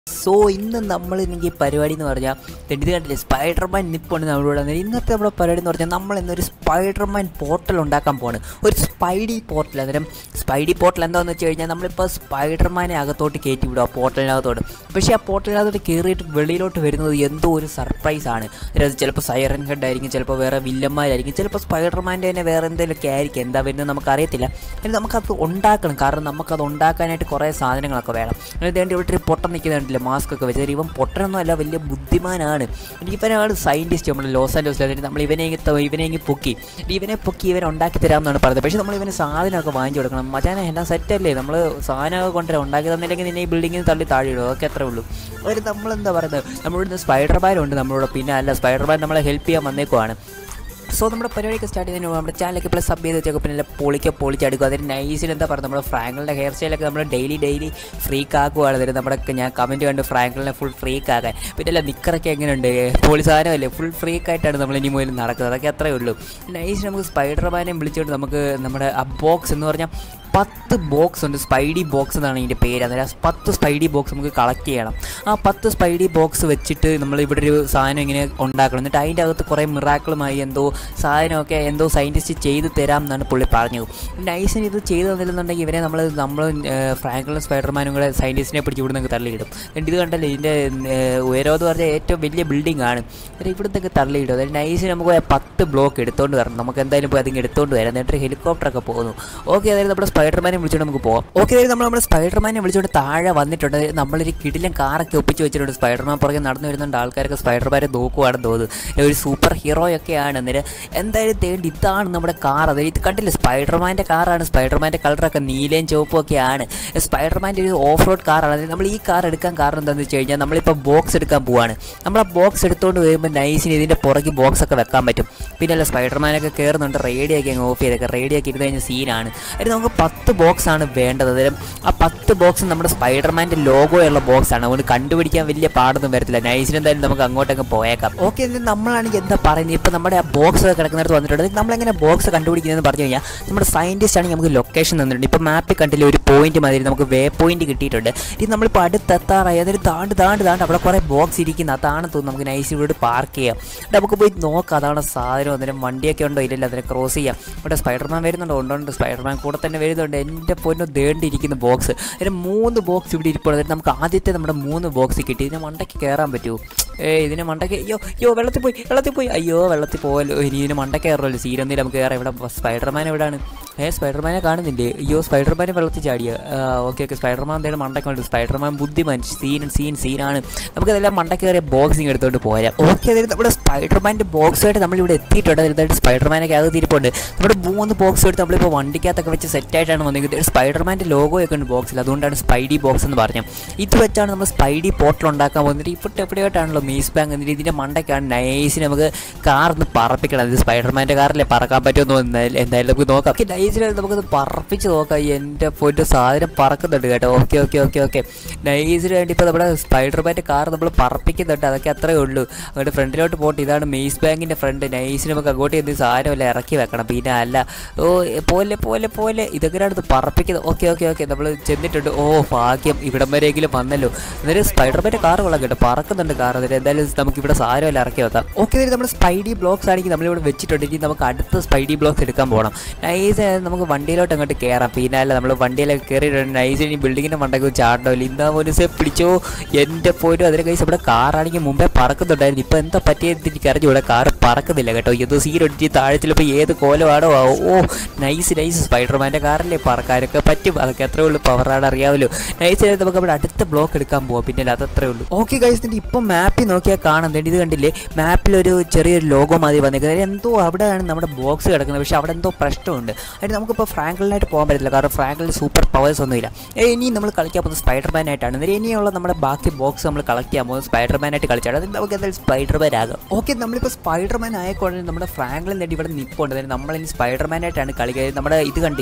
So ഇന്ന് നമ്മൾ എനിക്ക് പരിപാടി എന്ന് പറഞ്ഞാൽ ഇത് കണ്ടില്ലേ സ്പൈഡർമാൻ നിപ്പുണ്ട് നമ്മളോട് വന്നത് ഇന്നത്തെ നമ്മുടെ പരിപാടി എന്ന് പറഞ്ഞാൽ നമ്മൾ ഇന്നൊരു സ്പൈഡർമാൻ പോർട്ടൽ ഉണ്ടാക്കാൻ പോവാണ് ഒരു സ്പൈഡി പോർട്ടൽ അന്നേരം സ്പൈഡി പോർട്ടൽ എന്താണെന്ന് വെച്ച് കഴിഞ്ഞാൽ നമ്മളിപ്പോൾ സ്പൈഡർമാനെ അകത്തോട്ട് കയറ്റി വിടുക ആ പോർട്ടലിനകത്തോട്ട് പക്ഷേ ആ പോർട്ടലിനകത്തോട്ട് കയറിയിട്ട് വെളിയിലോട്ട് വരുന്നത് എന്തോ ഒരു സർപ്രൈസ് ആണ് അതായത് ചിലപ്പോൾ സൈറൻ ഹെഡ് ആയിരിക്കും ചിലപ്പോൾ വേറെ വില്ലന്മാരായിരിക്കും ചിലപ്പോൾ സ്പൈഡർമാൻ്റെ തന്നെ വേറെ എന്തെങ്കിലുമൊക്കെ ആയിരിക്കും എന്താ വരുന്നത് നമുക്കറിയത്തില്ല ഇനി നമുക്കത് ഉണ്ടാക്കണം കാരണം നമുക്കത് ഉണ്ടാക്കാനായിട്ട് കുറേ സാധനങ്ങളൊക്കെ വേണം അതിന് വേണ്ടി ഇവിടെ ഒരു പൊട്ടൻ നിൽക്കുന്നുണ്ടല്ലോ മാസ്ക് ഒക്കെ വെച്ചാൽ ഇവൻ പൊട്ടനൊന്നും അല്ല വലിയ ബുദ്ധിമാനാണ് ഇനി ഇവനാണ് സയൻറ്റിസ്റ്റ് നമ്മൾ ലോസ് ആൻഡോസിൽ അതിന് നമ്മൾ ഇവനെ ഇങ്ങ് ത- ഇവനെ ഇങ്ങ് പൊക്കി ഇനി ഇവനെ പൊക്കി ഇവനെ ഉണ്ടാക്കി തരാമെന്നാണ് പറയുന്നത് പക്ഷേ നമ്മൾ ഇവന് സാധനമൊക്കെ വാങ്ങിച്ചു കൊടുക്കണം മച്ചാനെ എല്ലാം സെറ്റല്ലേ നമ്മൾ സാധനമൊക്കെ കൊണ്ടുവരാം ഉണ്ടാക്കി തന്നില്ലെങ്കിൽ നിന്നെ ഈ ബിൽഡിങ്ങിൽ തള്ളി താഴെ ഇടും അതൊക്കെ അത്രേ ഉള്ളൂ അവർ നമ്മളെന്താ പറയുന്നത് നമ്മളിവിടുന്ന് സ്പൈഡർമാൻ ഉണ്ട് നമ്മളോട് പിന്നെ അല്ല സ്പൈഡർമാൻ നമ്മളെ ഹെൽപ്പ് ചെയ്യാൻ വന്നേക്കുവാണ് സോ നമ്മുടെ പരിപാടിയൊക്കെ സ്റ്റാർട്ട് ചെയ്യുന്നതിന് മുമ്പ് നമ്മുടെ ചാനലൊക്കെ പ്ലസ് സബ് ചെയ്ത് വെച്ചേക്കും പിന്നെ പൊളിക്ക് പൊളിച്ചെടുക്കുക അതിന് നൈസിൽ എന്താ പറയുക നമ്മുടെ ഫ്രാങ്കിളിൻ്റെ ഹെയർ സ്റ്റൈലൊക്കെ നമ്മൾ ഡെയിലി ഡെയിലി ഫ്രീക്ക് ആക്കുവാണ് അതിന് നമ്മുടെ ഞാൻ കമൻറ്റ് കണ്ട് ഫ്രാങ്കിളിനെ ഫുൾ ഫ്രീക്ക് ആക്കാൻ പിന്നെ അല്ല നിക്കറൊക്കെ എങ്ങനെയുണ്ട് പൊളി സാധനമല്ലേ ഫുൾ ഫ്രീക്ക് ആയിട്ടാണ് നമ്മൾ ഇനി മുതൽ നടക്കുന്നത് അതൊക്കെ അത്രേ ഉള്ളൂ നൈസ് നമുക്ക് സ്പൈഡർമാനെ വിളിച്ചുകൊണ്ട് നമുക്ക് നമ്മുടെ ആ ബോക്സ് എന്ന് പറഞ്ഞാൽ പത്ത് ബോക്സ് ഉണ്ട് സ്പൈഡി ബോക്സ് എന്നാണ് ഇതിൻ്റെ പേര് അന്നേരം ആ പത്ത് സ്പൈഡി ബോക്സ് നമുക്ക് കളക്ട് ചെയ്യണം ആ പത്ത് സ്പൈഡി ബോക്സ് വെച്ചിട്ട് നമ്മൾ ഇവിടെ ഒരു സാധനം ഇങ്ങനെ ഉണ്ടാക്കണം എന്നിട്ട് അതിൻ്റെ അകത്ത് കുറേ മിറാക്കളുമായി എന്തോ സാധനമൊക്കെ എന്തോ സയൻറ്റിസ്റ്റ് ചെയ്ത് തരാം എന്നാണ് പുള്ളി പറഞ്ഞത് നൈസിന് ഇത് ചെയ്തു തന്നില്ലെന്നുണ്ടെങ്കിൽ ഇവരെ നമ്മൾ നമ്മൾ ഫ്രാങ്ക്ലിൻ സ്പൈഡർമാനും കൂടെ സയൻറ്റിസ്റ്റിനെ പിടിച്ച് ഇവിടെ നിന്ന് തള്ളിയിടും എന്നിട്ട് ഇത് കണ്ടല്ലേ ഇതിൻ്റെ ഉയരം എന്ന് പറഞ്ഞാൽ ഏറ്റവും വലിയ ബിൽഡിംഗ് ആണ് എന്നിട്ട് ഇവിടുത്തെ തള്ളിയിടും അതായത് നൈസിന് നമുക്ക് ഒരു പത്ത് ബ്ലോക്ക് എടുത്തോണ്ട് വരണം നമുക്ക് എന്തായാലും പോയി അതിങ്ങനെ എടുത്തോണ്ട് വരാം എന്നിട്ട് ഹെലികോപ്റ്ററൊക്കെ പോകുന്നു ഓക്കെ അതായത് നമ്മുടെ സ്പൈഡർമാനെ വിളിച്ചുകൊണ്ട് നമുക്ക് പോകാം ഓക്കെ അതായത് നമ്മൾ നമ്മുടെ സ്പൈഡർമാനെ വിളിച്ചുകൊണ്ട് താഴെ വന്നിട്ടുണ്ട് അതായത് നമ്മളൊരു കിടിലൻ കാറൊക്കെ ഒപ്പിച്ച് വെച്ചിട്ടുണ്ട് സ്പൈഡർമാൻ പുറകെ നടന്നു വരുന്നുണ്ട് ആൾക്കാരൊക്കെ സ്പൈഡർമാനെ നോക്കുവാണെന്ന് തോന്നുന്നു ഒരു സൂപ്പർ ഹീറോയൊക്കെയാണ് അന്നേരം എന്തായാലും തേണ്ടി ഇതാണ് നമ്മുടെ കാർ അതായത് ഇത് കണ്ടില്ലേ സ്പൈഡർമാൻ്റെ കാറാണ് സ്പൈഡർമാൻ്റെ കളറൊക്കെ നീലയും ചുവപ്പും ഒക്കെയാണ് സ്പൈഡർമാൻ്റെ ഒരു ഓഫ് റോഡ് കാറാണ് അതായത് നമ്മൾ ഈ കാർ എടുക്കാൻ കാരണം എന്താണെന്ന് വെച്ച് കഴിഞ്ഞാൽ നമ്മളിപ്പോൾ ബോക്സ് എടുക്കാൻ പോവാണ് നമ്മൾ ആ ബോക്സ് എടുത്തുകൊണ്ട് വരുമ്പോൾ നൈസിന് ഇതിൻ്റെ പുറകെ ബോക്സ് ഒക്കെ വെക്കാൻ പറ്റും പിന്നെ അല്ല സ്പൈഡർമാനൊക്കെ കയറുന്നുണ്ട് റേഡിയോ ഒക്കെ അങ്ങ് ഓഫ് ചെയ്തൊക്കെ റേഡിയോ ഒക്കെ ഇരുന്ന് കഴിഞ്ഞ സീനാണ് അതിന് നമുക്ക് പത്ത് ബോക്സ് ആണ് വേണ്ടത് അന്നേരം ആ പത്ത് ബോക്സ് നമ്മുടെ സ്പൈഡർമാൻ്റെ ലോഗോയുള്ള ബോക്സ് ആണ് അതുകൊണ്ട് കണ്ടുപിടിക്കാൻ വലിയ പാടൊന്നും വരത്തില്ല നൈസിന് എന്തായാലും നമുക്ക് അങ്ങോട്ടൊക്കെ പോയേക്കാം ഓക്കെ എന്നിട്ട് നമ്മളാണെങ്കിൽ എന്താ പറയുന്നത് ഇപ്പം നമ്മുടെ ആ ബോക്സ് കിടക്കുന്നിടത്ത് വന്നിട്ടുണ്ട് അത് നമ്മളെങ്ങനെ ബോക്സ് കണ്ടുപിടിക്കുന്നതെന്ന് പറഞ്ഞു കഴിഞ്ഞാൽ നമ്മുടെ സയൻറ്റിസ്റ്റ് ആണെങ്കിൽ നമുക്ക് ലൊക്കേഷൻ തന്നിട്ടുണ്ട് ഇപ്പോൾ മാപ്പിൽ കണ്ടില്ല ഒരു പോയിന്റ് മാതിരി നമുക്ക് വേ പോയിന്റ് കിട്ടിയിട്ടുണ്ട് ഇത് നമ്മളിപ്പോൾ അടുത്തെത്താറായി അതൊരു താണ്ട് താണ്ട് താണ്ട് അവിടെ കുറേ ബോക്സ് ഇരിക്കുന്ന അതാണ് തോന്നുന്നു നമുക്ക് നൈസ് ഇവിടെ പാർക്ക് ചെയ്യാം എന്നിട്ട് നമുക്ക് പോയി നോക്കാം അതാണ് സാധനം അന്നേരം വണ്ടിയൊക്കെ ഉണ്ടോ ഇല്ലല്ലോ അതിനെ ക്രോസ് ചെയ്യാം ഇവിടെ സ്പൈഡർമാൻ വരുന്നുണ്ടോ ഉണ്ടോ സ്പൈഡർമാൻ കൂടെ തന്നെ വരുന്നുണ്ട് എൻ്റെ പൊന്നു ദേണ്ടിരിക്കുന്ന ബോക്സ് അതിന് മൂന്ന് ബോക്സ് ഇവിടെ ഇരിപ്പുണ്ട് എന്നിട്ട് നമുക്ക് ആദ്യത്തെ നമ്മുടെ മൂന്ന് ബോക്സ് കിട്ടി ഇതിന് മണ്ടയ്ക്ക് കയറാൻ പറ്റുമോ ഏ ഇതിന് മണ്ടയ്ക്ക് അയ്യോ അയ്യോ വെള്ളത്തിൽ പോയി വെള്ളത്തിൽ പോയി അയ്യോ വെള്ളത്തിൽ പോയല്ലോ ഇനി ഇതിന് മണ്ടയ്ക്ക് കയറല്ലോ സീരൊന്നിൽ നമുക്ക് കയറാം ഇവിടെ സ്പൈഡർമാൻ എവിടെയാണ് ഏ സ്പൈഡർമാനെ കാണുന്നില്ലേ അയ്യോ സ്പൈഡർമാനെ വെള്ളത്തിൽ ചാടിയ ഓക്കെ ഓക്കെ സ്പൈഡർമാൻ എന്തായാലും മണ്ടയ്ക്ക് ഉണ്ട് സ്പൈഡർമാൻ ബുദ്ധിമാൻ സീൻ സീൻ സീനാണ് നമുക്കതെല്ലാം മണ്ടയ്ക്ക് കയറിയ ബോക്സിങ് എടുത്തോണ്ട് പോരാം ഓക്കെ അതായത് നമ്മുടെ സ്പൈഡർമാൻ്റെ ബോക്സുമായിട്ട് നമ്മളിവിടെ എത്തിയിട്ടുണ്ട് അതായത് സ്പൈഡർമാനൊക്കെ അകത്ത് ഇരിപ്പുണ്ട് നമ്മുടെ മൂന്ന് ബോക്സ് എടുത്ത് നമ്മളിപ്പോൾ വണ്ടിക്കകത്തൊക്കെ വെച്ച് സെറ്റായിട്ടാണ് വന്നിരിക്കുന്നത് സ്പൈഡർമാൻ്റെ ലോഗോ ഒക്കെ ഉണ്ട് ബോക്സിൽ അതുകൊണ്ടാണ് സ്പൈഡി ബോക്സ് എന്ന് പറഞ്ഞത് ഇത് വെച്ചാണ് നമ്മൾ സ്പൈഡി പോർട്ടൽ ഉണ്ടാക്കാൻ പോകുന്നത് ഇപ്പോൾ എവിടെയായിട്ടാണല്ലോ മീസ് ബാങ്ക് എന്നിട്ട് ഇതിൻ്റെ മണ്ടയ്ക്കാണ് നൈസിന് നമുക്ക് കാർ ഒന്ന് പറപ്പിക്കണം ഇത് സ്പൈഡർമാൻ്റെ കാറിലെ പറക്കാൻ പറ്റുമെന്ന് തോന്നുന്നത് എന്തായാലും നമുക്ക് നോക്കാം ഓക്കെ നൈസിൽ നമുക്കത് പറപ്പിച്ച് നോക്കാം എൻ്റെ പോയിട്ട് സാധനം പറക്കുന്നുണ്ട് കേട്ടോ ഓക്കെ ഓക്കെ ഓക്കെ ഓക്കെ നൈസിന് വേണ്ടി ഇപ്പോൾ നമ്മുടെ സ്പൈഡർമാൻ്റെ കാർ നമ്മൾ പറപ്പിക്കുന്നുണ്ട് അതൊക്കെ അത്രേ ഉള്ളൂ അങ്ങോട്ട് ഫ്രണ്ടിലോട്ട് പോയിട്ട് ഇതാണ് മെയ്സ് ബാങ്കിൻ്റെ ഫ്രണ്ട് നൈസിന് നമുക്ക് അങ്ങോട്ട് എന്ത് സാധനമല്ല ഇറക്കി വെക്കണം പിന്നെ അല്ല ഓ പോലെ പോലെ പോലെ ഇതൊക്കെയാണ് ഇത് പറപ്പിക്കുന്നത് ഓക്കെ ഓക്കെ ഓക്കെ നമ്മൾ ചെന്നിട്ടുണ്ട് ഓ ഭാഗ്യം ഇവിടം വരെയെങ്കിലും വന്നല്ലോ എന്നിട്ട് സ്പൈഡർമാൻ്റെ കാർ കൊള്ളാം കേട്ടോ പറക്കുന്നുണ്ട് കാർ എന്നിട്ട് എന്തായാലും നമുക്ക് ഇവിടെ സാധനമല്ല ഇറക്കി വെക്കാം ഓക്കെ എന്നിട്ട് നമ്മൾ സ്പൈഡി ബ്ലോക്സ് ആണെങ്കിൽ നമ്മളിവിടെ വെച്ചിട്ടുണ്ട് ഇനി നമുക്ക് അടുത്ത സ്പൈഡി ബ്ലോക്സ് എടുക്കാൻ പോകണം നൈസ് നമുക്ക് വണ്ടിയിലോട്ട് അങ്ങോട്ട് കയറാം പിന്നെ അല്ല നമ്മൾ വണ്ടിയിലൊക്കെ കയറിയിട്ടുണ്ട് നൈസ് ഇനി ബിൽഡിങ്ങിൻ്റെ മണ്ടയ്ക്ക് ചാടണമല്ലോ ഇന്നാ പോലീസെ പിടിച്ചോ എൻ്റെ പോലും അതിന് കൈസ് ഇവിടെ കാറാണെങ്കിൽ മുമ്പേ പറക്കുന്നുണ്ടായിരുന്നു ഇപ്പോൾ എന്താ പറ്റിയത് എനിക്ക് അറിഞ്ഞു ഇവിടെ കാർ പറക്കുന്നില്ല കേട്ടോ ഏതോ സീരൊടിച്ച് താഴെ ചിലപ്പോൾ ഏത് കോലമാണോ ആവോ. ഓ നൈസ് നൈസ് സ്പൈഡർമാൻ്റെ കാറല്ലേ പറക്കാനൊക്കെ പറ്റും അതൊക്കെ അത്രേ ഉള്ളൂ പവറാണ് അറിയാമല്ലോ നൈസ് ആയിട്ട് നമുക്ക് അവിടെ അടുത്ത ബ്ലോക്ക് എടുക്കാൻ പോവാം പിന്നെ അല്ല അതത്രേ ഉള്ളൂ ഓക്കെ ഗൈസ് ഇതിൻ്റെ ഇപ്പം മാപ്പിൽ നോക്കിയാൽ കാണാൻ വേണ്ടി ഇത് കണ്ടില്ലേ മാപ്പിലൊരു ചെറിയൊരു ലോഗോ മാതിരി വന്നേക്കുന്നത് അതായത് എന്തോ അവിടെയാണ് നമ്മുടെ ബോക്സ് കിടക്കുന്നത് പക്ഷേ അവിടെ എന്തോ പ്രശ്നമുണ്ട് അതിന് നമുക്കിപ്പോൾ ഫ്രാങ്കിളിനായിട്ട് പോകാൻ പറ്റില്ല കാരണം ഫ്രാങ്കിളിൽ സൂപ്പർ പവേഴ്സ് ഒന്നുമില്ല ഏ, ഇനി നമ്മൾ കളിക്കാൻ പോകുന്നത് സ്പൈഡർമാനായിട്ടാണ് എന്നിട്ട് ഇനിയുള്ള നമ്മുടെ ബാക്കി ബോക്സ് നമ്മൾ കളക്ട് ചെയ്യാൻ പോകുന്നത് സ്പൈഡർമാനായിട്ട് കളിച്ചാണ് അത് നമുക്ക് എന്തായാലും സ്പൈഡർമാൻ ആകാം ഓക്കെ നമ്മളിപ്പോൾ സ്പൈഡർമാൻ ആയക്കൊണ്ട് നമ്മുടെ ഫ്രാങ്ക്ലിൻ നേടി ഇവിടെ നിൽപ്പുണ്ട് അതായത് നമ്മളിനി സ്പൈഡർമാനായിട്ടാണ് കളിക്കുക നമ്മുടെ ഇത് കണ്ടില്ലേ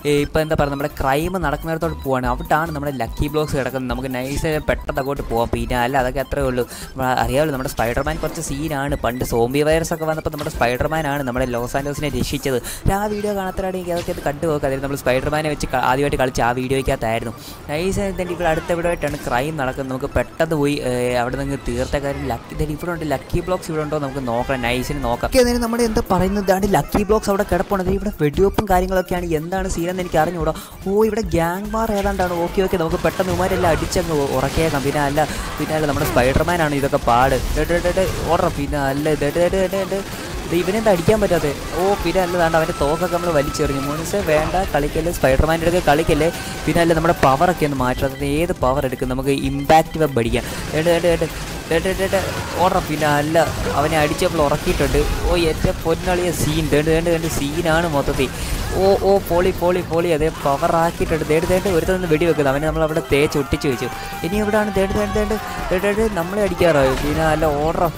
ഇപ്പോൾ എന്താ പറയുക നമ്മുടെ ക്രൈം നടക്കുന്നിടത്തോട്ട് പോവാണ് അവിടാണ് നമ്മുടെ ലക്കി ബ്ലോക്സ് കിടക്കുന്നത് നമുക്ക് നൈസ് പെട്ടെന്ന് അങ്ങോട്ട് പോകാം പിന്നെ അല്ല അതൊക്കെ അത്രേ ഉള്ളൂ നമ്മൾ അറിയാമല്ലോ നമ്മുടെ സ്പൈഡർമാൻ കുറച്ച് സീനാണ് പണ്ട് സോംബി വൈറസ് ഒക്കെ വന്നപ്പോൾ നമ്മുടെ സ്പൈഡർമാനാണ് നമ്മുടെ ലോസ് ആൻഡോസിനെ രക്ഷിച്ചത് ആ വീഡിയോ കാണാത്തവരാണെങ്കിൽ അതൊക്കെ അത് കണ്ടു നോക്കുക അതായത് നമ്മൾ സ്പൈഡർമാനെ വെച്ച് ക- ആദ്യമായിട്ട് കളിച്ച് ആ വീഡിയോയ്ക്കകത്തായിരുന്നു നൈസ് എന്നിട്ട് ഇവിടെ അടുത്ത ഇവിടെ ആയിട്ടാണ് ക്രൈം നടക്കുന്നത് നമുക്ക് പെട്ടെന്ന് പോയി ഏഹ്, അവിടെ നിന്ന് തീർത്ത കാര്യം ലക്കി ഇതിൽ ഇവിടെ ഉണ്ട് ലക്കി ബ്ലോക്സ് ഇവിടെ ഉണ്ടോ നമുക്ക് നോക്കണം നൈസിന് നോക്കാം ഓക്കെ അതിന് നമ്മുടെ എന്താ പറയുന്നത് ആണ് ലക്കി ബ്ലോക്സ് അവിടെ കിടപ്പുണ്ട് ഇവിടെ വെടിവെപ്പും കാര്യങ്ങളൊക്കെയാണ് എന്താണ് സീനെന്ന് എനിക്ക് അറിഞ്ഞുകൂടാ ഓ ഇവിടെ ഗ്യാങ് ബാർ ഏതാണ്ടാണ് ഓക്കെ ഓക്കെ നമുക്ക് പെട്ടെന്ന് ഉമാരെല്ലാം അടിച്ചങ്ങ് ഉറക്കിയേക്കാം പിന്നെ അല്ല പിന്നെ അല്ല നമ്മുടെ സ്പൈഡർമാനാണ് ഇതൊക്കെ പാട് ഓർഡർ പിന്നെ അല്ല ഇത് ഇത് ഇത് ഇത് ഇത് ഇത് ഇവനെന്താ അടിക്കാൻ പറ്റാതെ ഓ പിന്നെ അല്ലതാണ്ട് അവൻ്റെ തോക്കൊക്കെ നമ്മൾ വലിച്ചെറിഞ്ഞു മോനിസെ വേണ്ട കളിക്കല്ലേ സ്പൈഡർമാൻ്റെ അടുത്ത് കളിക്കല്ലേ പിന്നെ അല്ല നമ്മുടെ പവറൊക്കെ ഒന്ന് മാറ്റാത്തത് ഏത് പവർ എടുക്കും നമുക്ക് ഇമ്പാക്റ്റ് വെബ് അടിക്കാം ഏട്ട് ഏട്ട് ഏട്ട് ഏട്ട് ഏട്ട് ഏട്ട് ഓർഡർ പിന്നെ അല്ല അവനെ അടിച്ചപ്പോൾ ഉറക്കിയിട്ടുണ്ട് ഓ എൻ്റെ പൊന്നളിയ സീൻ തേണ്ട് തേണ്ട് തേണ്ട് സീനാണ് മൊത്തത്തിൽ ഓ ഓ പോളി പോളി പോളി അതേ പവർ ആക്കിയിട്ടുണ്ട് തേട് തേണ്ട് ഒരുത്തന്ന് വെടി വെക്കുന്നത് അവനെ നമ്മൾ അവിടെ തേച്ച് ഒട്ടിച്ച് വെച്ചു ഇനി എവിടെയാണ് തേട് തേണ്ട് തേണ്ട് തേട് തേണ്ട് നമ്മളെ അടിക്കാറായോ പിന്നെ അല്ല ഓർഡർ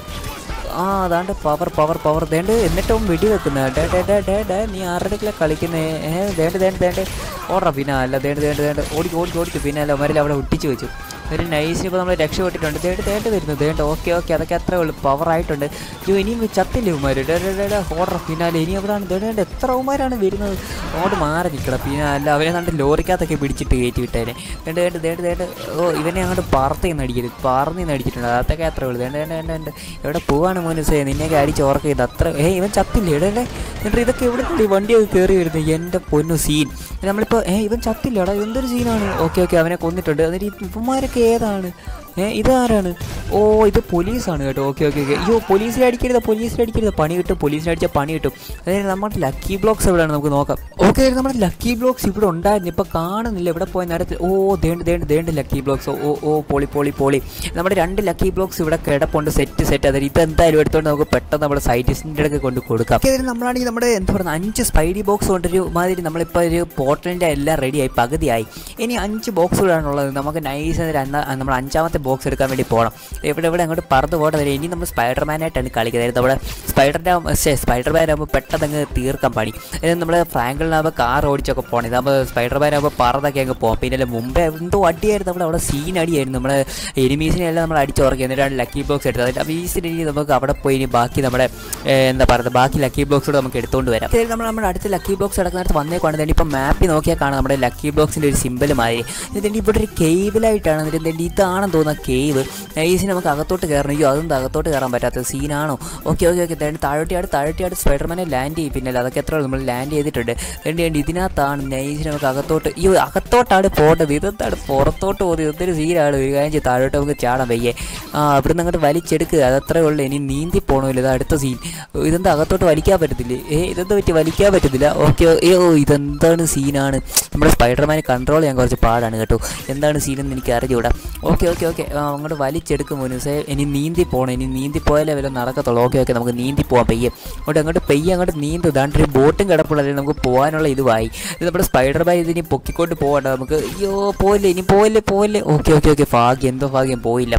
ആ അതാണ്ട് പവർ പവർ പവർ ദേണ്ട് എന്നിട്ടും വെടി വെക്കുന്നത് ഡേ ഡേ ഡേ ഡേ ഡേ നീ ആരുടെ കളിക്കുന്നേ ഏ ദേണ്ട് ദേണ്ട് ദേണ്ട് ഓടാ പിന്നെ അല്ല ദേണ്ട് ദേണ്ട് ദേണ്ട് ഓടിക്കും ഓടിക്കും ഓടിക്കും പിന്നെ അല്ല അവരിൽ അവിടെ ഒട്ടിച്ച് വെച്ചു ഒരു നൈസിന് ഇപ്പോൾ നമ്മൾ രക്ഷപ്പെട്ടിട്ടുണ്ട് ദേണ്ട് ദേണ്ട് വരുന്നു ദേണ്ട് ഓക്കെ ഓക്കെ അതൊക്കെ അത്രേ ഉള്ളൂ പവർ ആയിട്ടുണ്ട് അയ്യോ ഇനിയും ചത്തില്ലേ ഉമാർ ഡേ ഡേ ഡേ ഡേ ഓർഡർ പിന്നാലെ ഇനി എവിടെയാണ് ദേണ്ട് ദേണ്ട് എത്ര ഉമാരാണ് വരുന്നത് അങ്ങോട്ട് മാറി നിൽക്കണം പിന്നെ അല്ല അവനെ കണ്ട് ലോറിക്കകത്തൊക്കെ പിടിച്ചിട്ട് കയറ്റി വിട്ടേനെ ദേണ്ട് ദേണ്ട് ദേണ്ട് ദേണ്ട് ഓ ഇവനെ അങ്ങോട്ട് പറത്തേന്ന് അടിക്കരുത് പറന്നിന്ന് അടിച്ചിട്ടുണ്ട് അതൊക്കെ അത്രേ ഉള്ളൂ ദേണ്ട് ദേണ്ട് ദേണ്ട് ദേണ്ട് എവിടെ പോവാണ് മോനുസേ നിന്നെയൊക്കെ അടിച്ച് ഓർക്ക് ചെയ്ത് അത്ര ഏ ഇവൻ ചത്തില്ലേ എടേ എന്നിട്ട് ഇതൊക്കെ എവിടെ കൂടി വണ്ടിയൊക്കെ കയറി വരുന്നത് എൻ്റെ പൊന്നു സീൻ നമ്മളിപ്പോൾ ഏ ഇവൻ ചത്തില്ല എടാ എന്തൊരു സീനാണ് ഓക്കെ ഓക്കെ അവനെ കൊന്നിട്ടുണ്ട് എന്നിട്ട് ഈ ഇവന്മാരൊക്കെ ഏതാണ് ഏ ഇതാരാണ് ഓ ഇത് പോലീസാണ് കേട്ടോ ഓക്കെ ഓക്കെ ഓക്കെ അയ്യോ പോലീസിനെ അടിക്കരുത് പോലീസിനെ അടിക്കരുത് പണി കിട്ടും പോലീസിനെ അടിച്ചാൽ പണി കിട്ടും അതായത് നമ്മുടെ ലക്കി ബ്ലോക്സ് എവിടെയാണ് നമുക്ക് നോക്കാം ഓക്കെ നമ്മുടെ ലക്കി ബ്ലോക്സ് ഇവിടെ ഉണ്ടായിരുന്നു ഇപ്പോൾ കാണുന്നില്ല ഇവിടെ പോയ നേരത്തിൽ ഓ ദേണ്ട് ദേണ്ട് ദേണ്ട് ലക്കി ബ്ലോക്സ് ഓ ഓ പോളി പോളി പോളി നമ്മുടെ രണ്ട് ലക്കി ബ്ലോക്സ് ഇവിടെ കിടപ്പുണ്ട് സെറ്റ് സെറ്റ് അതായത് ഇത് എന്തായാലും എടുത്തുകൊണ്ട് നമുക്ക് പെട്ടെന്ന് നമ്മുടെ സൈറ്റിസ്റ്റിൻ്റെ അടുത്ത് കൊണ്ട് കൊടുക്കാം ഓക്കെ ഇതിന് നമ്മളാണെങ്കിൽ നമ്മുടെ എന്താ പറയുക അഞ്ച് സ്പൈഡി ബോക്സ് കൊണ്ടൊരു മാതിരി നമ്മളിപ്പോൾ ഒരു പോർട്ടലിൻ്റെ എല്ലാം റെഡിയായി പകുതിയായി ഇനി അഞ്ച് ബോക്സുകളാണുള്ളത് നമുക്ക് നൈസ് നമ്മൾ അഞ്ചാമത്തെ ബോക്സ് എടുക്കാൻ വേണ്ടി പോകണം ഇവിടെ ഇവിടെ അങ്ങോട്ട് പറന്ന് പോകട്ടെ വരെ ഇനി നമ്മൾ സ്പൈഡർമാനായിട്ടാണ് കളിക്കുന്നത് അതായത് നമ്മുടെ സ്പൈഡറിൻ്റെ സ്പൈഡർമാൻ ആകുമ്പോൾ പെട്ടെന്ന് അങ്ങ് തീർക്കാൻ പണി അതായത് നമ്മൾ ഫ്രാങ്കിളിനാകുമ്പോൾ കാർ ഓടിച്ചൊക്കെ പോകണം ഇതാകുമ്പോൾ സ്പൈഡർമാൻ ആകുമ്പോൾ പറന്നൊക്കെ അങ്ങ് പോകാം പിന്നെ അല്ല മുമ്പേ എന്തോ അടിയായിരുന്നു നമ്മുടെ അവിടെ സീൻ അടിയായിരുന്നു നമ്മൾ എനിമീസിനെ എല്ലാം നമ്മൾ അടിച്ചുറക്കി എന്നിട്ടാണ് ലക്കി ബോക്സ് എടുത്തത് അതിൻ്റെ വീസിന് ഇനി നമുക്ക് അവിടെ പോയി ഇനി ബാക്കി നമ്മുടെ ഏ, എന്താ പറയുക ബാക്കി ലക്കി ബോക്സ് കൂടെ നമുക്ക് എടുത്തുകൊണ്ട് വരാം ശരി നമ്മൾ നമ്മുടെ അടുത്ത ലക്കി ബോക്സ് എടുക്കുന്നിടത്ത് വന്നേക്കാണ് തന്നെ ഇപ്പം മാപ്പിൽ നോക്കിയാൽ കാണാം നമ്മുടെ ലക്കി ബോക്സിൻ്റെ ഒരു സിമ്പിൾ മാതിരി ഇതിൻ്റെ ഇവിടെ ഒരു കേവിലായിട്ടാണ് ഇതിൻ്റെ ഇതാണെന്ന് തോന്നുന്ന കേവ് നൈസിന് നമുക്ക് അകത്തോട്ട് കയറണം അയ്യോ അതൊന്നും അകത്തോട്ട് കയറാൻ പറ്റാത്ത സീനാണോ ഓക്കെ ഓക്കെ ഓക്കെ തേണ്ടി താഴോട്ടിയാട് താഴോട്ടിയാട് സ്പൈഡർമാനെ ലാൻഡ് ചെയ്യും പിന്നെ അല്ല അതൊക്കെ എത്ര നമ്മൾ ലാൻഡ് ചെയ്തിട്ടുണ്ട് തേണ്ടി വേണ്ടി ഇതിനകത്താണ് നൈസിന് നമുക്ക് അകത്തോട്ട് അയ്യോ അകത്തോട്ടാണ് പോകേണ്ടത് ഇതെന്താണ് പുറത്തോട്ട് പോകുന്നത് ഇതൊരു സീനാണ് ഒരു കാര്യം ചെയ്ത് താഴോട്ട് നമുക്ക് ചാടാൻ വയ്യേ ആ ഇവിടുന്ന് അങ്ങോട്ട് വലിച്ചെടുക്കുക അതത്രേ ഉള്ളൂ ഇനി നീന്തി പോകണമല്ലോ ഇത് അടുത്ത സീൻ ഇതെന്താ അകത്തോട്ട് വലിക്കാൻ പറ്റത്തില്ലേ ഏ ഇതെന്താ പറ്റി വലിക്കാൻ പറ്റത്തില്ല ഓക്കെ ഓ ഇതെന്താണ് സീനാണ് നമ്മുടെ സ്പൈഡർമാനെ കൺട്രോൾ ചെയ്യാൻ കുറച്ച് പാടാണ് കേട്ടോ എന്താണ് സീനെന്ന് എനിക്ക് അറിഞ്ഞൂടാ ഓക്കെ ഓക്കെ ഓക്കെ അങ്ങോട്ട് വലിച്ചെടുക്കും മോനുസേ ഇനി നീന്തി പോകണം ഇനി നീന്തി പോയാലേ വല്ല നടക്കത്തുള്ളൂ ഓക്കെ ഓക്കെ നമുക്ക് നീന്തി പോകാം പെയ്യെ അങ്ങോട്ട് അങ്ങോട്ട് പെയ്യെ അങ്ങോട്ട് നീന്തും ഇതാണ്ട് ഒരു ബോട്ടും കിടപ്പുള്ളതല്ലേ നമുക്ക് പോകാനുള്ള ഇതുമായി ഇത് നമ്മുടെ സ്പൈഡർമാൻ ഇതിനി പൊക്കിക്കൊണ്ട് പോകണ്ട നമുക്ക് അയ്യോ പോയില്ലേ ഇനി പോയില്ലേ പോയില്ലേ ഓക്കെ ഓക്കെ ഓക്കെ ഭാഗ്യം എന്തോ ഭാഗ്യം പോയില്ല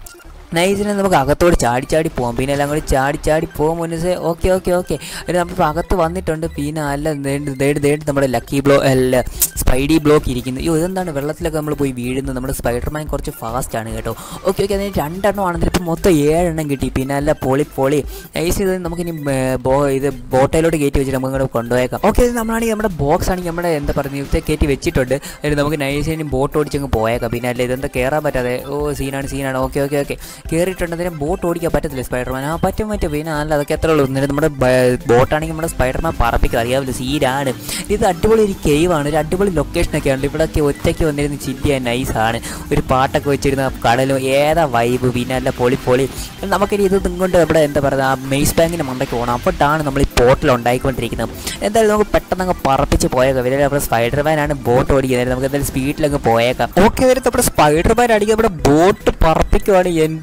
നൈസിനെ നമുക്ക് അകത്തോട് ചാടി ചാടി പോകാം പിന്നെ എല്ലാം കൂടി ചാടി ചാടി പോകും മുന്നേ ഓക്കെ ഓക്കെ ഓക്കെ എന്നിട്ട് നമ്മളിപ്പോൾ അകത്ത് വന്നിട്ടുണ്ട് പിന്നെ അല്ല ദേണ്ട് ദേണ്ട് ദേണ്ട് നമ്മുടെ ലക്കി ബ്ലോ അല്ല സ്പൈഡി ബ്ലോക്ക് ഇരിക്കുന്നു അയ്യോ ഇതെന്താണ് വെള്ളത്തിലൊക്കെ നമ്മൾ പോയി വീഴുന്നത് നമ്മുടെ സ്പൈഡർമാൻ കുറച്ച് ഫാസ്റ്റ് ആണ് കേട്ടോ ഓക്കെ ഓക്കെ അതിന് രണ്ടെണ്ണം ആണെങ്കിൽ ഇപ്പോൾ മൊത്തം ഏഴെണ്ണം കിട്ടി പിന്നെ അല്ല പൊളി പൊളി നൈസ് ഇത് നമുക്കിനി ഏർ, ബോ ഇത് ബോട്ടയിലോട്ട് കയറ്റി വെച്ചിട്ട് നമുക്ക് ഇങ്ങോട്ട് കൊണ്ടുപോയേക്കാം ഓക്കെ ഇത് നമ്മളാണെങ്കിൽ നമ്മുടെ ബോക്സ് ആണെങ്കിൽ നമ്മുടെ എന്താ പറയുക ഇവിടുത്തെ കയറ്റി വെച്ചിട്ടുണ്ട് എന്നിട്ട് നമുക്ക് നൈസ് ഇനി ബോട്ട് ഓടിച്ചങ്ങ് പോയേക്കാം പിന്നെ അല്ല ഇതെന്താ കയറാൻ പറ്റാതെ ഓ സീനാണ് സീനാണ് ഓക്കെ ഓക്കെ ഓക്കെ കയറിയിട്ടുണ്ടെങ്കിൽ ബോട്ട് ഓടിക്കാൻ പറ്റത്തില്ല സ്പൈഡർമാൻ ആ പറ്റും പറ്റും പിന്നെ അല്ല അതൊക്കെ എത്ര ഉള്ളൂ എന്നിട്ട് നമ്മുടെ ബോട്ടാണെങ്കിൽ നമ്മുടെ സ്പൈഡർമാൻ പറപ്പിക്കും അറിയാമല്ലോ സീനാണ് ഇത് അടിപൊളി ഒരു കേവാണ് ഒരു അടിപൊളി ലൊക്കേഷനൊക്കെ ഉണ്ട് ഇവിടെയൊക്കെ ഒറ്റയ്ക്ക് വന്നിരുന്ന് ചില്ല് ചെയ്യാൻ നൈസാണ് ഒരു പാട്ടൊക്കെ വെച്ചിരുന്ന കടലും ഏതാ വൈബ് പിന്നെ അല്ല പൊളി പൊളി നമുക്കിനി ഇത് കൊണ്ട് ഇവിടെ എന്താ പറയുക ആ മെയ്സ് ബാങ്കിൻ്റെ മണ്ടയ്ക്ക് പോകണം അപ്പോഴാണ് നമ്മൾ ഈ പോർട്ടൽ ഉണ്ടായിക്കൊണ്ടിരിക്കുന്നത് എന്തായാലും നമുക്ക് പെട്ടെന്ന് അങ്ങ് പറപ്പിച്ച് പോയേക്കാം ഇവരെ നമ്മുടെ സ്പൈഡർമാനാണ് ബോട്ട് ഓടിക്കുന്നത് നമുക്ക് എന്തായാലും സ്പീഡിലങ്ങ് പോയേക്കാം ഓക്കെ വരെ നമ്മുടെ സ്പൈഡർമാൻ അടിക്കുക നമ്മുടെ ബോട്ട് പറപ്പിക്കുവാണ് എൻ്റെ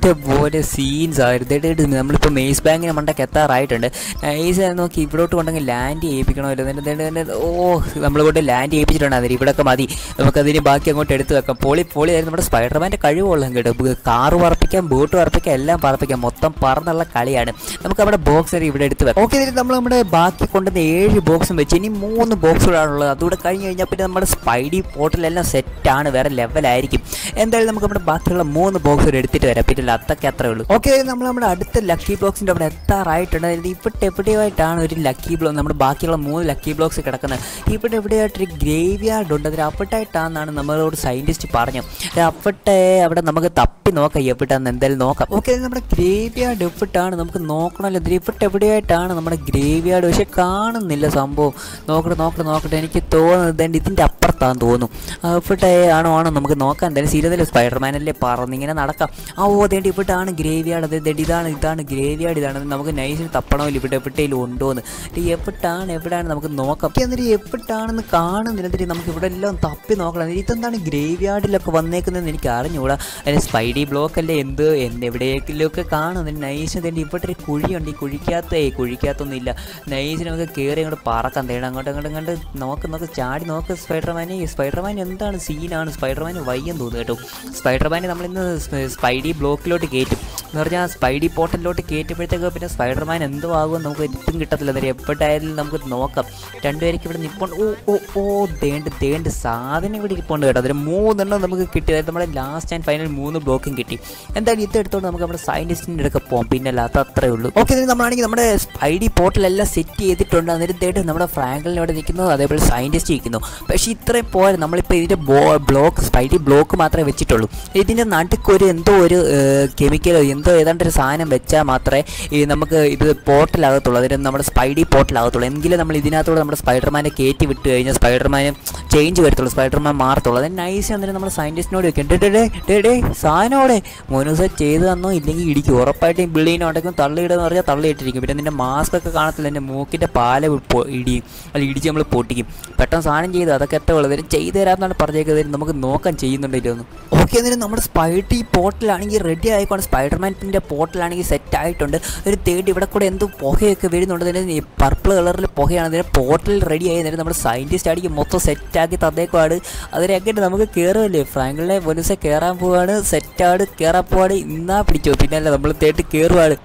എൻ്റെ പോലെ സീൻസ് ആയിരുന്നു നമ്മളിപ്പോൾ മേസ് ബാങ്കിന് മണ്ടൊക്കെ എത്താറായിട്ടുണ്ട് നൈസ് നോക്കി ഇവിടോട്ട് കൊണ്ടെങ്കിൽ ലാൻഡ് ചെയ്യിപ്പിക്കണമല്ലോ എന്നിട്ട് എന്നിട്ട് എന്നിട്ട് ഓ നമ്മൾ കൊണ്ട് ലാൻഡ് ചെയ്യിപ്പിച്ചിട്ടുണ്ട് അതിൽ ഇവിടെയൊക്കെ മതി നമുക്കതിന് ബാക്കി അങ്ങോട്ട് എടുത്ത് വെക്കാം പൊളി പൊളി ആയിരുന്നു നമ്മുടെ സ്പൈഡർമാൻ്റെ കഴിവുള്ള കേട്ടോ കാറ് പറപ്പിക്കാം ബോട്ട് പറപ്പിക്കാം എല്ലാം പറപ്പിക്കാം മൊത്തം പറന്നുള്ള കളിയാണ് നമുക്ക് നമ്മുടെ ബോക്സ് ഇവിടെ എടുത്ത് വെക്കാം ഓക്കെ ഇതിൽ നമ്മൾ നമ്മുടെ ബാക്കി കൊണ്ടുവന്ന ഏഴ് ബോക്സും വെച്ച് ഇനി മൂന്ന് ബോക്സുകളാണുള്ളത് അതുകൂടെ കഴിഞ്ഞ് കഴിഞ്ഞാൽ പിന്നെ നമ്മുടെ സ്പൈഡി പോർട്ടലെല്ലാം സെറ്റാണ് വേറെ ലെവലായിരിക്കും എന്തായാലും നമുക്ക് നമ്മുടെ ബാക്കിയുള്ള മൂന്ന് ബോക്സ് എടുത്തിട്ട് വരാം പിന്നെ അതൊക്കെ അത്രേ ഉള്ളൂ ഓക്കെ നമ്മൾ നമ്മുടെ അടുത്ത ലക്കി ബ്ലോക്സിൻ്റെ അവിടെ എത്താറായിട്ടുണ്ട് അതായത് ഇവിടെ എവിടെയായിട്ടാണ് ഒരു ലക്കി ബ്ലോക്ക് നമ്മുടെ ബാക്കിയുള്ള മൂന്ന് ലക്കി ബ്ലോക്സ് കിടക്കുന്നത് ഇവിടെ എവിടെയായിട്ടൊരു ഗ്രേവ് യാർഡ് ഉണ്ട് അതിൽ അപ്പട്ടായിട്ടാണെന്നാണ് നമ്മളോട് സയൻറ്റിസ്റ്റ് പറഞ്ഞു അപ്പട്ടെ അവിടെ നമുക്ക് തപ്പി നോക്കാം എവിടെയാണെന്ന് എന്തായാലും നോക്കാം ഓക്കെ നമ്മുടെ ഗ്രേവ് യാർഡ് എവിട്ടാണ് നമുക്ക് നോക്കണമല്ലോ ഇതിൽ ഇവിടെ എവിടെയായിട്ടാണ് നമ്മുടെ ഗ്രേവ് യാർഡ് പക്ഷെ കാണുന്നില്ല സംഭവം നോക്കട്ടെ നോക്കട്ടെ നോക്കട്ടെ എനിക്ക് തോന്നുന്നത് ദേ ഇതിൻ്റെ അപ്പുറത്താന്ന് തോന്നുന്നു ഇവിടെ ആണോ ആണോ നമുക്ക് നോക്കാം എന്തായാലും സീരിയസിൽ സ്പൈഡർമാനല്ലേ പറഞ്ഞിങ്ങനെ നടക്കാം ആ ഓ അതേണ്ടി ഇവിടാണ് ഗ്രേവ് യാർഡ് അതെ ദേ ഇതാണ് ഇതാണ് ഗ്രേവ് യാർഡ് ഇതാണ് നമുക്ക് നൈസിന് തപ്പണമല്ലോ ഇവിടെ എവിടെയെങ്കിലും ഉണ്ടോന്ന് ഇത് എവിടാണ് എവിടെയാണ് നമുക്ക് നോക്കാം ഒക്കെ എന്നിട്ട് എവിടാണെന്ന് കാണുന്നില്ല എന്നിട്ട് നമുക്ക് ഇവിടെ എല്ലാം തപ്പി നോക്കണം എന്നിട്ട് ഇതെന്താണ് ഗ്രേവ് യാർഡിലൊക്കെ വന്നേക്കുന്നതെന്ന് എനിക്ക് അറിഞ്ഞുകൂടാ അതിന് സ്പൈഡി ബ്ലോക്ക് അല്ലേ എന്ത് എന്ത് എവിടെയെങ്കിലുമൊക്കെ കാണും എന്നിട്ട് നൈസിന് തന്നെ ഇവിടെ ഒരു കുഴിയുണ്ട് ഈ കുഴിക്കകത്ത് ഏയ് കുഴിക്കകത്തൊന്നും ഇല്ല നൈസിന് നമുക്ക് കയറി അങ്ങോട്ട് പറക്കാൻ തേടാം അങ്ങോട്ട് അങ്ങോട്ട് അങ്ങോട്ട് നോക്ക് നോക്ക് ചാടി നോക്ക് സ്പൈഡർമാനെ ഈ സ്പൈഡർമാൻ എന്താണ് സീനാണ് സ്പൈഡർമാൻ വയ്യെന്ന് തോന്നുന്നു കേട്ടോ സ്പൈഡർമാനെ നമ്മളിന്ന് സ് സ്പൈഡി ബ്ലോക്കിലോട്ട് കയറ്റും എന്ന് പറഞ്ഞാൽ സ്പൈഡി പോർട്ടലിലോട്ട് കയറ്റുമ്പോഴത്തേക്ക് പിന്നെ സ്പൈഡർമാൻ എന്തോ ആകുമെന്ന് നമുക്ക് ഒരിക്കലും കിട്ടത്തില്ല അന്നേരം എപ്പോഴായാലും നമുക്ക് നോക്കാം രണ്ടുപേർക്ക് ഇവിടെ നിൽപ്പുണ്ട് ഓ ഓ ഓ തേണ്ട് തേണ്ട് സാധനം ഇവിടെ ഇരിപ്പുണ്ട് കേട്ടോ അതിന് മൂന്നെണ്ണം നമുക്ക് കിട്ടി അതായത് നമ്മുടെ ലാസ്റ്റ് ആൻഡ് ഫൈനൽ മൂന്ന് ബ്ലോക്കും കിട്ടി എന്തായാലും ഇത് എടുത്തോണ്ട് നമുക്ക് നമ്മുടെ സയൻറ്റിസ്റ്റിൻ്റെ അടുക്ക പോകാം പിന്നെ അല്ലാത്ത അത്രേ ഉള്ളൂ ഓക്കെ ഇതിന് നമ്മളാണെങ്കിൽ നമ്മുടെ സ്പൈഡി പോർട്ടലെല്ലാം സെറ്റ് ചെയ്തിട്ടുണ്ട് അന്നേരം തേട്ട് നമ്മുടെ ഫ്രാങ്കലിന് ഇവിടെ നിൽക്കുന്നു അതേപോലെ സയൻറ്റിസ്റ്റ് ഇരിക്കുന്നു പക്ഷേ ഇത്രയും പോരാ നമ്മളിപ്പോൾ ഇതിൻ്റെ ബോ ബ്ലോക്ക് സ്പൈഡി ബ്ലോക്ക് മാത്രമേ വെച്ചിട്ടുള്ളൂ ഇതിൻ്റെ നടുക്ക് ഒരു എന്തോ ഒരു കെമിക്കലോ എന്തോ ഏതാണ്ട് ഒരു സാധനം വെച്ചാൽ മാത്രമേ ഈ നമുക്ക് ഇത് പോർട്ടലാകത്തുള്ളൂ അതിന് നമ്മുടെ സ്പൈഡി പോർട്ടലാകത്തുള്ളൂ എങ്കിലും നമ്മൾ ഇതിനകത്തൂടെ നമ്മുടെ സ്പൈഡർമാനെ കയറ്റി വിട്ട് കഴിഞ്ഞാൽ സ്പൈഡർമാനെ ചേഞ്ച് വരത്തുള്ളൂ സ്പൈഡർമാൻ മാറത്തുള്ളൂ അതിന് നൈസ് എന്നിട്ട് നമ്മുടെ സയൻറ്റിസ്റ്റിനോട് വെക്കും ഡേ ഡേ ഡേ ഡേ സാധനോടെ മോനുസ ചെയ്ത് തന്നോ ഇല്ലെങ്കിൽ ഇടിക്കും ഉറപ്പായിട്ടും ബിൽഡിങ്ങിന് ഉടക്കും തള്ളിയിടുന്ന് പറഞ്ഞാൽ തള്ളിയിട്ടിരിക്കും പിന്നെ നിൻ്റെ മാസ്ക് ഒക്കെ കാണത്തില്ല എൻ്റെ മൂക്കിൻ്റെ പാല പൊ- ഇടിയും അല്ല ഇടിച്ച് നമ്മൾ പൊട്ടിക്കും പെട്ടെന്ന് സാധനം ചെയ്ത് അതൊക്കെ എത്ര ഉള്ളത് ചെയ്തു തരാമെന്നാണ് പറഞ്ഞേക്കുന്നത് നമുക്ക് നോക്കാൻ ചെയ്യുന്നുണ്ടല്ലോ ഒന്ന് ഓക്കെ എന്നിട്ട് നമ്മുടെ സ്പൈഡി പോർട്ടലാണെങ്കിൽ റെഡി ആയിക്കോണം സ്പൈഡർമാൻ്റെ പോർട്ടലാണെങ്കിൽ സെറ്റ് ആയിട്ടുണ്ട് ഒരു തേടി ഇവിടെ കൂടെ എന്തോ പുകയൊക്കെ വരുന്നുണ്ട് അതിന് പർപ്പിൾ കളറിൽ പുകയാണ് അതിന് പോർട്ടൽ റെഡി ആയി എന്നിട്ട് നമ്മുടെ സയൻറ്റിസ്റ്റ് ആണെങ്കിൽ മൊത്തം സെറ്റാക്കി തന്നേക്കുവാണ് അതിനെങ്ങനെ നമുക്ക് കയറുമല്ലേ ഫ്രാങ്കിളിനെ പൊനുസെ കയറാൻ പോവാണ് സെറ്റാണ് കയറാൻ പോവാണ് ഇന്നാ പിടിച്ചോ പിന്നല്ല നമ്മൾ തേട്ട് കയറുവാണ്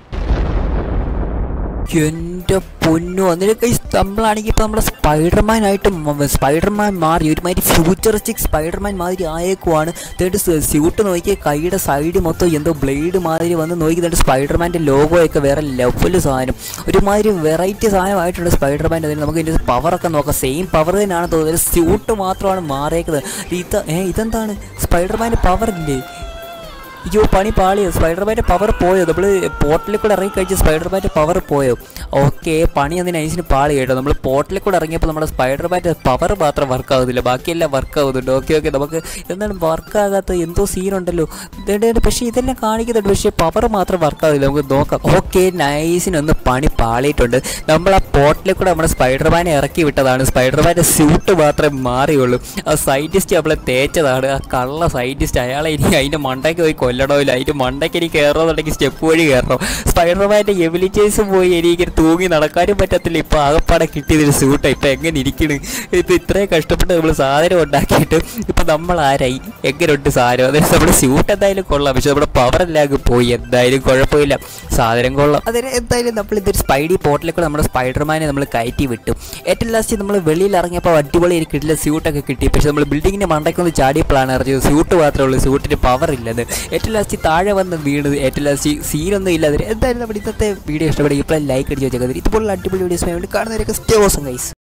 എൻ്റെ പൊന്നു അതിനൊക്കെ ഈ നമ്മളാണെങ്കിൽ ഇപ്പോൾ നമ്മുടെ സ്പൈഡർമാൻ ആയിട്ട് മ- സ്പൈഡർമാൻ മാറി ഒരുമാതിരി ഫ്യൂച്ചറിസ്റ്റിക് സ്പൈഡർമാൻ മാതിരി ആയേക്കുവാണ് എന്നിട്ട് സ്യൂട്ട് നോക്കിയ കൈയുടെ സൈഡ് മൊത്തം എന്തോ ബ്ലേഡ് മാതിരി വന്ന് നോക്കി എന്നിട്ട് സ്പൈഡർമാൻ്റെ ലോഗോ ഒക്കെ വേറെ ലെവൽ സാധനം ഒരുമാതിരി വെറൈറ്റി സാധനമായിട്ടുണ്ട് സ്പൈഡർമാൻ അതിന് നമുക്ക് ഇതിൻ്റെ പവറൊക്കെ നോക്കാം സെയിം പവർ തന്നെയാണ് തോന്നുന്നത് സ്യൂട്ട് മാത്രമാണ് മാറിയേക്കുന്നത് ഇത് ഏ ഇതെന്താണ് സ്പൈഡർമാൻ്റെ പവർ ഇല്ലേ അയ്യോ പണി പാളിയോ സ്പൈഡർമാൻ്റെ പവർ പോയോ നമ്മൾ പോർട്ടലിൽ കൂടെ ഇറങ്ങി കഴിച്ച് സ്പൈഡർമാൻ്റെ പവർ പോയോ ഓക്കെ പണി അതിന് ഐസിന് പാളി കേട്ടോ നമ്മൾ പോർട്ടലിൽ കൂടെ ഇറങ്ങിയപ്പോൾ നമ്മുടെ സ്പൈഡർമാൻ്റെ പവർ മാത്രം വർക്ക് ആവുന്നില്ല ബാക്കിയെല്ലാം വർക്ക് ആവുന്നുണ്ട് ഓക്കെ ഓക്കെ നമുക്ക് എന്താണ് വർക്ക് ആകാത്ത എന്തോ സീനുണ്ടല്ലോ ഇതേണ്ട പക്ഷേ ഇതെല്ലാം കാണിക്കുന്നുണ്ട് പക്ഷേ പവർ മാത്രം വർക്ക് ആവില്ല നമുക്ക് നോക്കാം ഓക്കെ നൈസിനൊന്ന് പണി പാളിയിട്ടുണ്ട് നമ്മൾ ആ പോർട്ടലിൽ കൂടെ നമ്മുടെ സ്പൈഡർമാനെ ഇറക്കി വിട്ടതാണ് സ്പൈഡർമാൻ്റെ സ്യൂട്ട് മാത്രമേ മാറിയുള്ളൂ ആ സയൻറ്റിസ്റ്റ് നമ്മളെ തേച്ചതാണ് ആ കള്ള സയൻറ്റിസ്റ്റ് അയാളെ ഇനി അതിൻ്റെ മണ്ടയ്ക്ക് പോയി കൊല്ലണമില്ല അതിൻ്റെ മണ്ടയ്ക്ക് ഇനി കയറണമെന്നുണ്ടെങ്കിൽ സ്റ്റെപ്പ് വഴി കയറണം സ്പൈഡർമാൻ്റെ എബിലിറ്റീസ് പോയി എനിക്ക് തൂങ്ങി നടക്കാനും പറ്റത്തില്ല ഇപ്പോൾ ആകപ്പാടെ കിട്ടിയതൊരു സ്യൂട്ടാണ് ഇപ്പം എങ്ങനെ ഇരിക്കണ് ഇത് ഇത്രയും കഷ്ടപ്പെട്ട് നമ്മൾ സാധനം ഉണ്ടാക്കിയിട്ട് ഇപ്പം നമ്മൾ ആരായി എങ്ങനെയുണ്ട് സാധനം അതായത് നമ്മുടെ സ്യൂട്ട് എന്തായാലും കൊള്ളാം പക്ഷെ നമ്മുടെ പവർ എല്ലാം പോയി എന്തായാലും കുഴപ്പമില്ല സാധനം കൊള്ളാം അതിന് എന്തായാലും നമ്മൾ ഇതൊരു സ്പൈഡി പോർട്ടലിൽ കൂടെ നമ്മുടെ സ്പൈഡർമാനെ നമ്മൾ കയറ്റി വിട്ടു ഏറ്റവും ലാസ്റ്റ് നമ്മൾ വെളിയിൽ ഇറങ്ങിയപ്പോൾ അടിപൊളി ഒരു കിട്ടില്ല സ്യൂട്ടൊക്കെ കിട്ടി പക്ഷെ നമ്മൾ ബിൽഡിങ്ങിൻ്റെ മണ്ടയ്ക്കൊന്ന് ചാടിയപ്പോഴാണ് അറിഞ്ഞത് സ്യൂട്ട് മാത്രമേ ഉള്ളൂ സ്യൂട്ടിന് പവർ ഇല്ലെന്ന് ഏറ്റവും ലാസ്റ്റ് താഴെ വന്ന് വീണത് ഏറ്റവും ലാസ്റ്റ് സീനൊന്നും ഇല്ലാതെ എന്തായാലും നമ്മുടെ ഇന്നത്തെ വീഡിയോ ഇഷ്ടപ്പെടും ഇപ്പോൾ ലൈക്ക് അടിച്ച് വെച്ചേക്കുന്നത് ഇതുപോലുള്ള അടിപൊളി വീഡിയോസ് വേണ്ടി കാണുന്നവരൊക്കെ സ്റ്റേ ഓസം ഗൈസ്